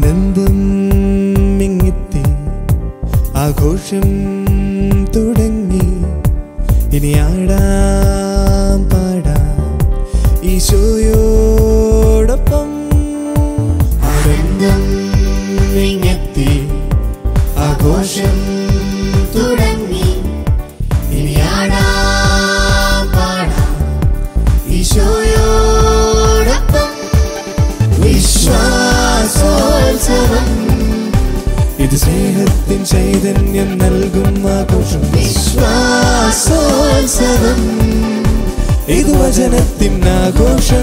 ആനന്ദം ഇങ്ങെത്തി ആഘോഷം തുടങ്ങി ഇനി ആടാം പാടാം ഈശോയോടൊപ്പം ആനന്ദം ഇങ്ങെത്തി ആഘോഷം തുടങ്ങി ഇനി ആടാം പാടാം ഈശോയോടൊപ്പം വിശ്വാസോത്സവം ഇത് സ്നേഹത്തിൻ ചൈതന്യം നൽകും ആഘോഷം വിശ്വാസോത്സവം ഇത് വചനത്തിൻ ആഘോഷം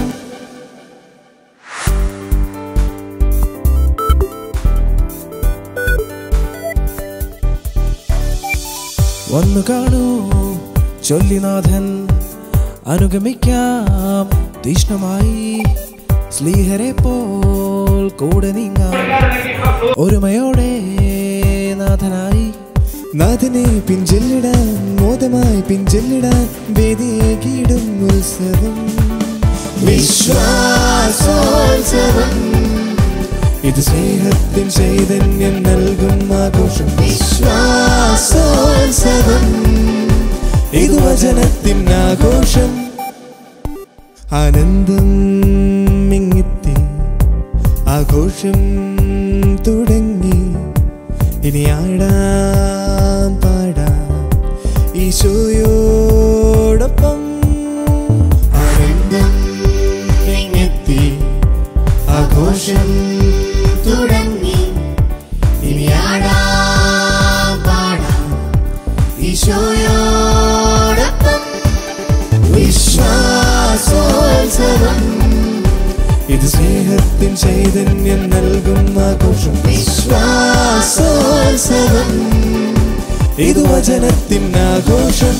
വന്നു കാണൂ ചൊല്ലിനാഥൻ അനുഗമിക്കാം തീഷ്ണമായി സ്ലീഹരെ പോൽ കൂടെ നീങ്ങാം ഒരുമയോടെ നാഥനായി നാഥനെ പിഞ്ചെല്ലിടാൻ മോദമായി പിഞ്ചെല്ലിടാൻ വേദിയേകിടും ഉത്സവം വിശ്വാസോത്സവം ഇത് സ്നേഹത്തിൻ ചൈതന്യം നൽകും ആഘോഷം വിശ്വാസോത്സവം ഇത് വചനത്തിൻ ആഘോഷം ആനന്ദം ഇങ്ങെത്തി ആഘോഷം തുടങ്ങി ഇനി ആടാം പാടാം ഈശോയോടൊപ്പം ആനന്ദം ഇങ്ങെത്തി ആഘോഷം തുടങ്ങി ഇനി ആടാം പാടാം ഈശോയോടൊപ്പം വിശ്വാസോത്സവം ഇത് സ്നേഹത്തിൻ ചൈതന്യം നൽകും ആഘോഷം വിശ്വാസോത്സവം ഇത് വചനത്തിൻ ആഘോഷം